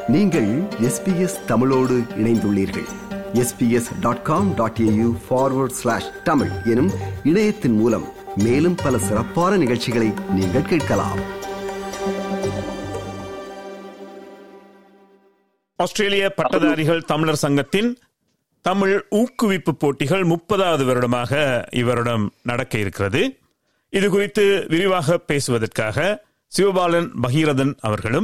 நீங்கள் எஸ்பிஎஸ் தமிழோடு இணைந்துள்ளீர்கள் SBS dot com dot AU forward slash Tamil எனும் இணையத்தின் மூலம் மேலும் பல சிறப்பான நிகழ்ச்சிகளை நீங்கள் கேட்கலாம் ஆஸ்திரேலிய பட்டதாரிகள் தமிழர் சங்கத்தின் தமிழ் ஊக்குவிப்பு போட்டிகள் முப்பதாவது வருடமாக இவரிடம் நடக்க இருக்கிறது இது குறித்து விரிவாக பேசுவதற்காக சிவபாலன் பகீரதன் அவர்களும்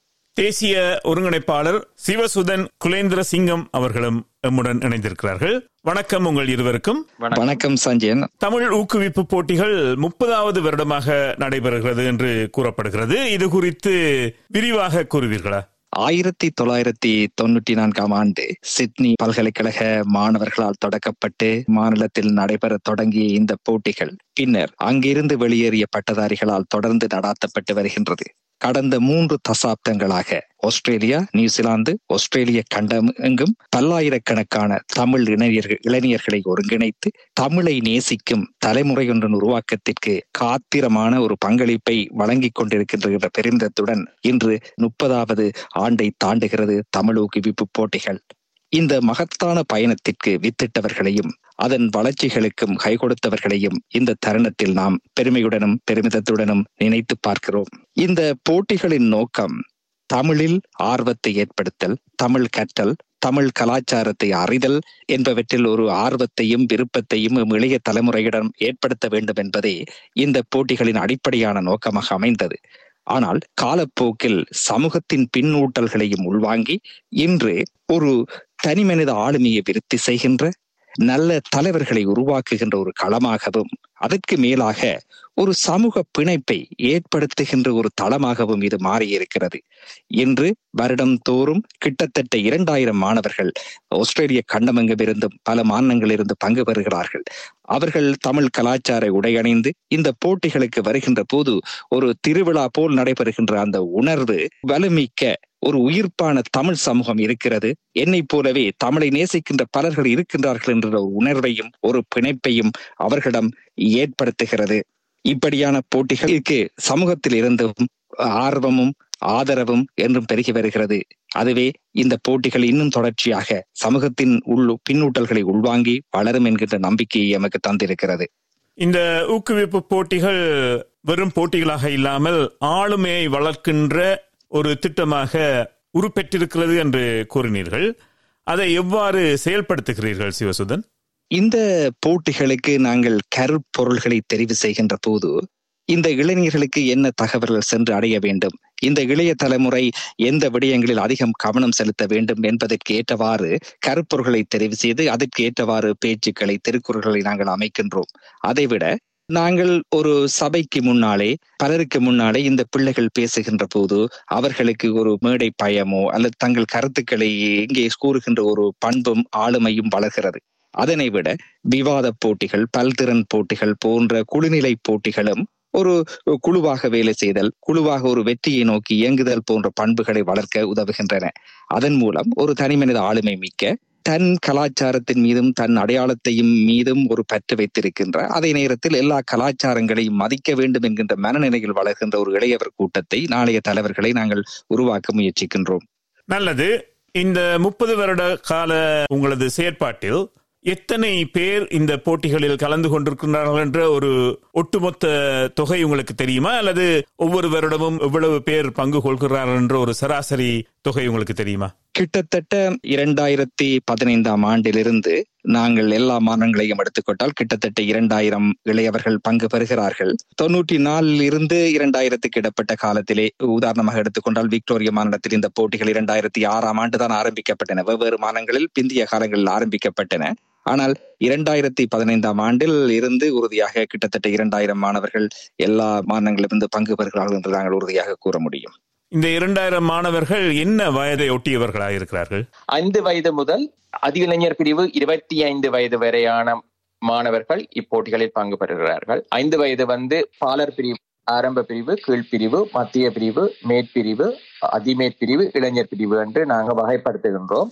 தேசிய ஒருங்கிணைப்பாளர் சிவசுதன் குலேந்திர சிங்கம் அவர்களும் எம்முடன் இணைந்திருக்கிறார்கள் வணக்கம் உங்கள் இருவருக்கும் வணக்கம் சஞ்சயன் தமிழ் ஊக்குவிப்பு போட்டிகள் முப்பதாவது வருடமாக நடைபெறுகிறது என்று கூறப்படுகிறது இது குறித்து விரிவாக கூறுவீர்களா ஆயிரத்தி தொள்ளாயிரத்தி தொண்ணூற்றி நான்காம் ஆண்டு சிட்னி பல்கலைக்கழக மாணவர்களால் தொடக்கப்பட்டு மாநிலத்தில் நடைபெற தொடங்கிய இந்த போட்டிகள் பின்னர் அங்கிருந்து வெளியேறிய பட்டதாரிகளால் தொடர்ந்து நடாத்தப்பட்டு வருகின்றது கடந்த மூன்று தசாப்தங்களாக ஆஸ்திரேலியா நியூசிலாந்து ஆஸ்திரேலிய கண்டம் எங்கும் பல்லாயிரக்கணக்கான தமிழ் இளைஞர்கள் இளைஞர்களை ஒருங்கிணைத்து தமிழை நேசிக்கும் தலைமுறையொன்றின் உருவாக்கத்திற்கு காத்திரமான ஒரு பங்களிப்பை வழங்கிக் கொண்டிருக்கின்ற பெருமிதத்துடன் இன்று முப்பதாவது ஆண்டை தாண்டுகிறது தமிழ் ஊக்குவிப்பு போட்டிகள் இந்த மகத்தான பயணத்திற்கு வித்திட்டவர்களையும் அதன் வளர்ச்சிகளுக்கும் கை கொடுத்தவர்களையும் இந்த தருணத்தில் நாம் பெருமையுடனும் பெருமிதத்துடனும் நினைத்து பார்க்கிறோம் இந்த போட்டிகளின் நோக்கம் தமிழில் ஆர்வத்தை ஏற்படுத்தல் தமிழ் கற்றல் தமிழ் கலாச்சாரத்தை அறிதல் என்பவற்றில் ஒரு ஆர்வத்தையும் விருப்பத்தையும் இளைய தலைமுறையிடம் ஏற்படுத்த வேண்டும் என்பதே இந்த போட்டிகளின் அடிப்படையான நோக்கமாக அமைந்தது ஆனால் காலப்போக்கில் சமூகத்தின் பின்னூட்டல்களையும் உள்வாங்கி இன்று ஒரு தனிமனித ஆளுமையை விருத்தி செய்கின்ற நல்ல தலைவர்களை உருவாக்குகின்ற ஒரு களமாகவும் அதற்கு மேலாக ஒரு சமூக பிணைப்பை ஏற்படுத்துகின்ற ஒரு தளமாகவும் இது மாறியிருக்கிறது இன்று வருடம் தோறும் கிட்டத்தட்ட இரண்டாயிரம் மாணவர்கள் ஆஸ்திரேலிய கண்டமெங்கிருந்தும் பல மாநிலங்களிலிருந்து பங்கு பெறுகிறார்கள் அவர்கள் தமிழ் கலாச்சார உடையணிந்து இந்த போட்டிகளுக்கு வருகின்ற போது ஒரு திருவிழா போல் நடைபெறுகின்ற அந்த உணர்வு வலுமிக்க ஒரு உயிர்ப்பான தமிழ் சமூகம் இருக்கிறது என்னை போலவே தமிழை நேசிக்கின்ற பலர்கள் இருக்கின்றார்கள் என்ற ஒரு உணர்வையும் ஒரு பிணைப்பையும் அவர்களிடம் ஏற்படுத்துகிறது இப்படியான போட்டிகளுக்கு சமூகத்தில் இருந்தும் ஆர்வமும் ஆதரவும் என்றும் பெருகி வருகிறது அதுவே இந்த போட்டிகள் இன்னும் தொடர்ச்சியாக சமூகத்தின் உள் பின்னூட்டல்களை உள்வாங்கி வளரும் என்கின்ற நம்பிக்கையை எமக்கு தந்திருக்கிறது இந்த ஊக்குவிப்பு போட்டிகள் வெறும் போட்டிகளாக இல்லாமல் ஆளுமையை வளர்க்கின்ற ஒரு திட்டமாக உருப்பெற்றிருக்கிறது என்று கூறினீர்கள் அதை எவ்வாறு செயல்படுத்துகிறீர்கள் சிவசுதன் இந்த போட்டிகளுக்கு நாங்கள் கருப்பொருள்களை தெரிவு செய்கின்ற போது இந்த இளைஞர்களுக்கு என்ன தகவல்கள் சென்று அடைய வேண்டும் இந்த இளைய தலைமுறை எந்த விடயங்களில் அதிகம் கவனம் செலுத்த வேண்டும் என்பதற்கு ஏற்றவாறு கருப்பொருள்களை தெரிவு செய்து அதற்கு ஏற்றவாறு பேச்சுக்களை திருக்குறள்களை நாங்கள் அமைக்கின்றோம் அதைவிட நாங்கள் ஒரு சபைக்கு முன்னாலே பலருக்கு முன்னாலே இந்த பிள்ளைகள் பேசுகின்ற போது அவர்களுக்கு ஒரு மேடை பயமோ அல்லது தங்கள் கருத்துக்களை இங்கே கூறுகின்ற ஒரு பண்பும் ஆளுமையும் வளர்கிறது அதனை விட விவாத போட்டிகள் பல்திறன் போட்டிகள் போன்ற குழுநிலை போட்டிகளும் ஒரு குழுவாக வேலை செய்தல் குழுவாக ஒரு வெற்றியை நோக்கி இயங்குதல் போன்ற பண்புகளை வளர்க்க உதவுகின்றன அதன் மூலம் ஒரு தனிமனித ஆளுமை மிக்க தன் கலாச்சாரத்தின் மீதும் தன் அடையாளத்தையும் மீதும் ஒரு பற்று வைத்திருக்கின்ற அதே நேரத்தில் எல்லா கலாச்சாரங்களையும் மதிக்க வேண்டும் என்கின்ற மனநிலையில் வளர்கின்ற ஒரு இளையவர் கூட்டத்தை நாளைய தலைவர்களை நாங்கள் உருவாக்க முயற்சிக்கின்றோம் நல்லது இந்த முப்பது வருட கால உங்களது செயற்பாட்டில் எத்தனை பேர் இந்த போட்டிகளில் கலந்து கொண்டிருக்கிறார்கள் என்ற ஒரு ஒட்டுமொத்த தொகை உங்களுக்கு தெரியுமா அல்லது ஒவ்வொரு வருடமும் எவ்வளவு பேர் பங்கு கொள்கிறார்கள் என்ற ஒரு சராசரி தொகை உங்களுக்கு தெரியுமா கிட்டத்தட்ட இரண்டாயிரத்தி பதினைந்தாம் ஆண்டிலிருந்து நாங்கள் எல்லா மாநிலங்களையும் எடுத்துக்கொண்டால் கிட்டத்தட்ட இரண்டாயிரம் இளையவர்கள் பங்கு பெறுகிறார்கள் தொன்னூற்றி நாலில் இருந்து இரண்டாயிரத்துக்கு இடப்பட்ட காலத்திலே உதாரணமாக எடுத்துக்கொண்டால் விக்டோரியா மாநிலத்தில் இந்த போட்டிகள் இரண்டாயிரத்தி ஆறாம் ஆண்டு தான் ஆரம்பிக்கப்பட்டன வெவ்வேறு மாநிலங்களில் பிந்திய காலங்களில் ஆரம்பிக்கப்பட்டன ஆனால் இரண்டாயிரத்தி பதினைந்தாம் ஆண்டில் இருந்து உறுதியாக கிட்டத்தட்ட இரண்டாயிரம் மாணவர்கள் எல்லா மாநிலங்களிலிருந்து பங்கு பெறுகிறார்கள் என்று நாங்கள் உறுதியாக கூற முடியும் இந்த இரண்டாயிரம் மாணவர்கள் என்ன வயதை ஒட்டியவர்களாக இருக்கிறார்கள் ஐந்து வயது முதல் அதிகலைஞர் பிரிவு இருபத்தி ஐந்து வயது வரையான மாணவர்கள் இப்போட்டிகளில் பங்கு பெறுகிறார்கள் ஐந்து வயது வந்து பாலர் பிரிவு ஆரம்ப பிரிவு கீழ்பிரிவு மத்திய பிரிவு மேற்பிரிவு அதிமேற்பிரிவு இளைஞர் பிரிவு என்று நாங்கள் வகைப்படுத்துகின்றோம்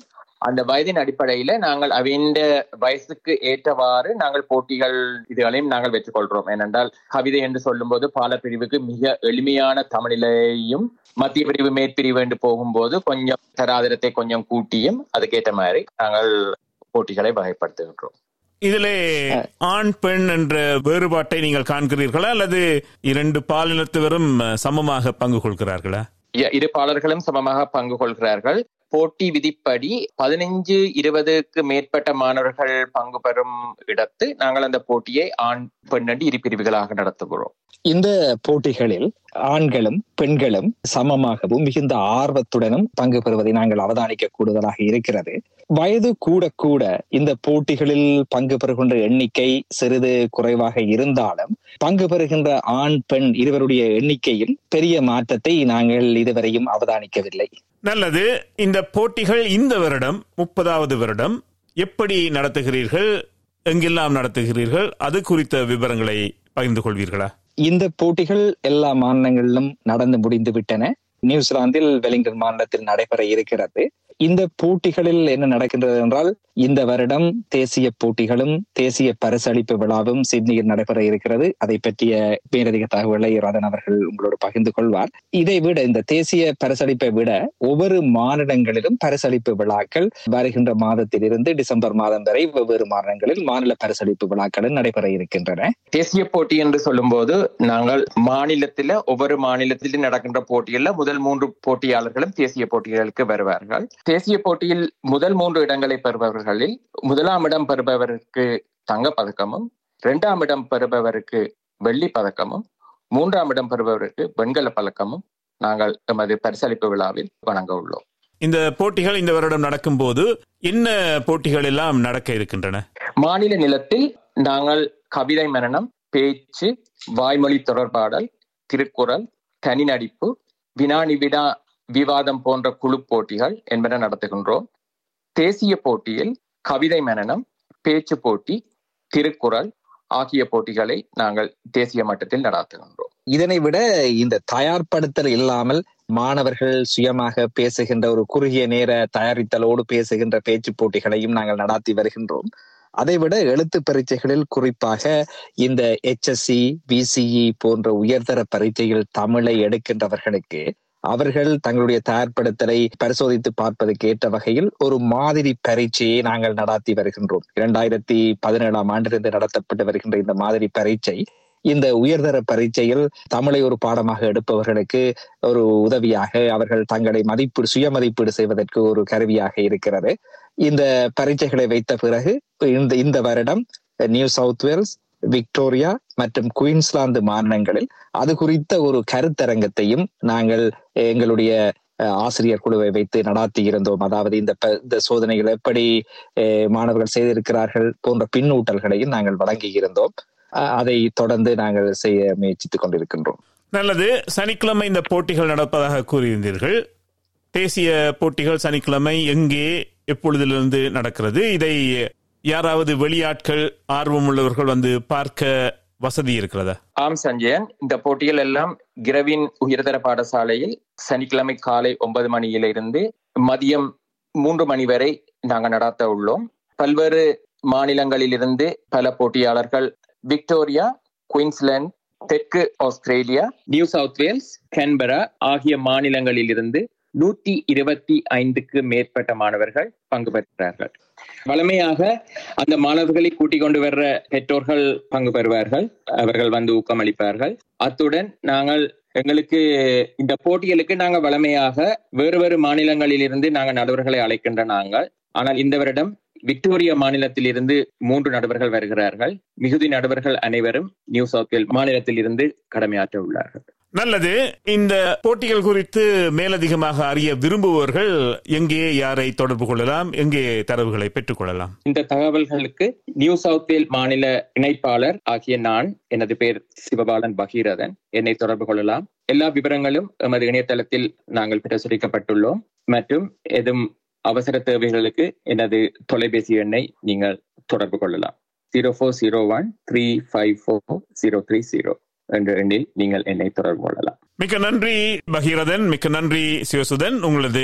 அந்த வயதின் அடிப்படையில நாங்கள் அவைந்த வயசுக்கு ஏற்றவாறு நாங்கள் போட்டிகள் இதுகளையும் நாங்கள் வெற்றுக்கொள்றோம் ஏனென்றால் கவிதை என்று சொல்லும்போது பால பிரிவுக்கு மிக எளிமையான தமிழிலையும் மத்திய பிரிவு மேற்பிரிவு என்று போகும்போது கொஞ்சம் தராதரத்தை கொஞ்சம் கூட்டியும் அதுக்கேற்ற மாதிரி நாங்கள் போட்டிகளை வகைப்படுத்துகின்றோம் இதிலே ஆண் பெண் என்ற வேறுபாட்டை நீங்கள் காண்கிறீர்களா அல்லது இரண்டு பாலினத்தவரும் சமமாக பங்கு கொள்கிறார்களா இ- இரு பாலர்களும் சமமாக பங்கு கொள்கிறார்கள் போட்டி விதிப்படி பதினைஞ்சு இருபதுக்கு மேற்பட்ட மாணவர்கள் பங்கு பெறும் இடத்து நாங்கள் அந்த போட்டியை ஆண் பெண் என்று இரு பிரிவுகளாக நடத்துகிறோம் இந்த போட்டிகளில் ஆண்களும் பெண்களும் சமமாகவும் மிகுந்த ஆர்வத்துடனும் பங்கு பெறுவதை நாங்கள் அவதானிக்க கூடுதலாக இருக்கிறது வயது கூட கூட இந்த போட்டிகளில் பங்கு பெறுகின்ற எண்ணிக்கை சிறிது குறைவாக இருந்தாலும் பங்கு பெறுகின்ற ஆண் பெண் இருவருடைய எண்ணிக்கையில் பெரிய மாற்றத்தை நாங்கள் இதுவரையும் அவதானிக்கவில்லை நல்லது இந்த போட்டிகள் இந்த வருடம் முப்பதாவது வருடம் எப்படி நடத்துகிறீர்கள் எங்கெல்லாம் நடத்துகிறீர்கள் அது குறித்த விவரங்களை பகிர்ந்து கொள்வீர்களா இந்த போட்டிகள் எல்லா மாநிலங்களிலும் நடந்து முடிந்து விட்டன நியூசிலாந்தில் வெலிங்டன் மாநிலத்தில் நடைபெற இருக்கிறது இந்த போட்டிகளில் என்ன நடக்கின்றது என்றால் இந்த வருடம் தேசிய போட்டிகளும் தேசிய பரிசளிப்பு விழாவும் சிட்னியில் நடைபெற இருக்கிறது அதை பற்றிய மேலதிக தகவலை ராதன் அவர்கள் உங்களோடு பகிர்ந்து கொள்வார் இதை விட இந்த தேசிய பரிசளிப்பை விட ஒவ்வொரு மாநிலங்களிலும் பரிசளிப்பு விழாக்கள் வருகின்ற மாதத்திலிருந்து டிசம்பர் மாதம் வரை வெவ்வேறு மாநிலங்களில் மாநில பரிசளிப்பு விழாக்களும் நடைபெற இருக்கின்றன தேசிய போட்டி என்று சொல்லும்போது நாங்கள் மாநிலத்தில ஒவ்வொரு மாநிலத்திலும் நடக்கின்ற போட்டிகள்ல முதல் மூன்று போட்டியாளர்களும் தேசிய போட்டிகளுக்கு வருவார்கள் தேசிய போட்டியில் முதல் மூன்று இடங்களை பெறுபவர்களில் முதலாம் இடம் பெறுபவருக்கு தங்கப் பதக்கமும் இரண்டாம் இடம் பெறுபவருக்கு வெள்ளி பதக்கமும் மூன்றாம் இடம் பெறுபவருக்கு வெண்கல பதக்கமும் நாங்கள் எமது பரிசளிப்பு விழாவில் வழங்க உள்ளோம் இந்த போட்டிகள் இந்த வருடம் நடக்கும்போது என்ன போட்டிகள் எல்லாம் நடக்க இருக்கின்றன மாநில நிலத்தில் நாங்கள் கவிதை மரணம் பேச்சு வாய்மொழி தொடர்பாடல் திருக்குறள் தனி நடிப்பு வினாடி வினா விவாதம் போன்ற குழு போட்டிகள் என்பன நடத்துகின்றோம் தேசிய போட்டியில் கவிதை மனனம் பேச்சு போட்டி திருக்குறள் ஆகிய போட்டிகளை நாங்கள் தேசிய மட்டத்தில் நடாத்துகின்றோம் இதனை விட இந்த தயார்படுத்தல் இல்லாமல் மாணவர்கள் சுயமாக பேசுகின்ற ஒரு குறுகிய நேர தயாரித்தலோடு பேசுகின்ற பேச்சு போட்டிகளையும் நாங்கள் நடாத்தி வருகின்றோம் அதைவிட எழுத்து பரீட்சைகளில் குறிப்பாக இந்த HSC பிசிஇ போன்ற உயர்தர பரீட்சையில் தமிழை எடுக்கின்றவர்களுக்கு அவர்கள் தங்களுடைய தயார்படுத்தலை பரிசோதித்து பார்ப்பதற்கு ஏற்ற வகையில் ஒரு மாதிரி பரீட்சையை நாங்கள் நடாத்தி வருகின்றோம் இரண்டாயிரத்தி பதினேழாம் ஆண்டிலிருந்து நடத்தப்பட்டு வருகின்ற இந்த மாதிரி பரீட்சை இந்த உயர்தர பரீட்சையில் தமிழை ஒரு பாடமாக எடுப்பவர்களுக்கு ஒரு உதவியாக அவர்கள் தங்களை மதிப்பீடு சுய மதிப்பீடு செய்வதற்கு ஒரு கருவியாக இருக்கிறது இந்த பரீட்சைகளை வைத்த பிறகு இந்த இந்த வருடம் நியூ சவுத் வேல்ஸ் விக்டோரியா மற்றும் குயின்ஸ்லாந்து மாநிலங்களில் அது குறித்த ஒரு கருத்தரங்கத்தையும் நாங்கள் எங்களுடைய அஹ், ஆசிரியர் குழுவை வைத்து நடத்தி இருந்தோம் அதாவது இந்த ப- இந்த சோதனைகள் எப்படி அஹ், மாணவர்கள் செய்திருக்கிறார்கள் போன்ற பின்னூட்டல்களையும் நாங்கள் வழங்கி இருந்தோம் அஹ், அதை தொடர்ந்து நாங்கள் செய்ய முயற்சித்துக் கொண்டிருக்கின்றோம் நல்லது சனிக்கிழமை இந்த போட்டிகள் நடப்பதாக கூறியிருந்தீர்கள் தேசிய போட்டிகள் சனிக்கிழமை எங்கே எப்பொழுதிலிருந்து நடக்கிறது இதை யாராவது வெளியாட்கள் ஆர்வம் உள்ளவர்கள் வந்து பார்க்க வசதி இருக்கிறதா ஆம் சஞ்சயன் இந்த போட்டிகள் எல்லாம் கிரவின் உயர்தர பாடசாலையில் சனிக்கிழமை காலை ஒன்பது மணியிலிருந்து மதியம் மூன்று மணி வரை நாங்கள் நடாத்த உள்ளோம் பல்வேறு மாநிலங்களிலிருந்து பல போட்டியாளர்கள் விக்டோரியா குயின்ஸ்லாந்து தெற்கு Australia New South Wales Canberra ஆகிய மாநிலங்களிலிருந்து நூத்தி இருபத்தி ஐந்துக்கு மேற்பட்ட மாணவர்கள் பங்கு பெறுகிறார்கள் வழமையாக அந்த மாணவர்களை கூட்டிக் கொண்டு வர்ற பெற்றோர்கள் பங்கு பெறுவார்கள் அவர்கள் வந்து ஊக்கமளிப்பார்கள் அத்துடன் நாங்கள் எங்களுக்கு இந்த போட்டிகளுக்கு நாங்கள் வழமையாக வேறு வேறு மாநிலங்களிலிருந்து நாங்கள் நடுவர்களை அழைக்கின்ற நாங்கள் ஆனால் இந்த வருடம் விக்டோரியா மாநிலத்தில் இருந்து மூன்று நடுவர்கள் வருகிறார்கள் மிகுதி நடுவர்கள் அனைவரும் நியூ சவுத் வேல் மாநிலத்தில் இருந்து கடமையாற்ற உள்ளார்கள் நல்லது இந்த போட்டிகள் குறித்து மேலதிகமாக அறிய விரும்புபவர்கள் எங்கே யாரை தொடர்பு கொள்ளலாம் எங்கே தரவுகளை பெற்றுக் கொள்ளலாம் இந்த தகவல்களுக்கு நியூ சவுத் வேல் மாநில இணைப்பாளர் ஆகிய நான் எனது பேர் சிவபாலன் பகீரதன் என்னை தொடர்பு கொள்ளலாம் எல்லா விவரங்களும் எமது இணையதளத்தில் நாங்கள் பிரசுரிக்கப்பட்டுள்ளோம் மற்றும் எதுவும் அவசர தேவைகளுக்கு எனது தொலைபேசி எண்ணை நீங்கள் தொடர்பு கொள்ளலாம் zero four zero one three five four zero three zero என்ற எண்ணில் நீங்கள் என்னை தொடர்பு கொள்ளலாம் மிக்க நன்றி பகீரதன் மிக்க நன்றி சிவசுதன் உங்களது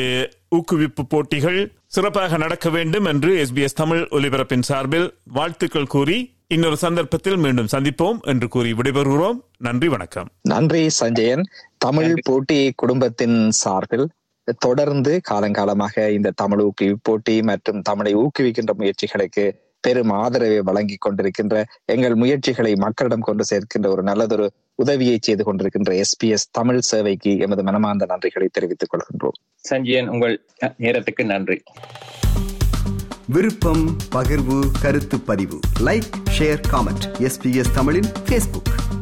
ஊக்குவிப்பு போட்டிகள் சிறப்பாக நடக்க வேண்டும் என்று எஸ்பிஎஸ் தமிழ் ஒலிபரப்பின் சார்பில் வாழ்த்துக்கள் கூறி இன்னொரு சந்தர்ப்பத்தில் மீண்டும் சந்திப்போம் என்று கூறி விடைபெறுகிறோம் நன்றி வணக்கம் நன்றி சஞ்சயன் தமிழ் போட்டி குடும்பத்தின் சார்பில் தொடர்ந்து காலங்காலமாக இந்த தமிழ் ஊக்குவிப்பு போட்டி மற்றும் தமிழை ஊக்குவிக்கின்ற முயற்சிகளுக்கு பெரும் ஆதரவை வழங்கி கொண்டிருக்கின்ற எங்கள் முயற்சிகளை மக்களிடம் கொண்டு சேர்க்கின்ற ஒரு நல்லதொரு உதவியை செய்து கொண்டிருக்கின்ற எஸ்பிஎஸ் தமிழ் சேவைக்கு எமது மனமார்ந்த நன்றிகளை தெரிவித்துக் கொள்கின்றோம் சஞ்சயன் உங்கள் நேரத்துக்கு நன்றி விருப்பம் பகிர்வு கருத்து பதிவு லைக் ஷேர் காமெண்ட் எஸ்பிஎஸ் தமிழின் ஃபேஸ்புக்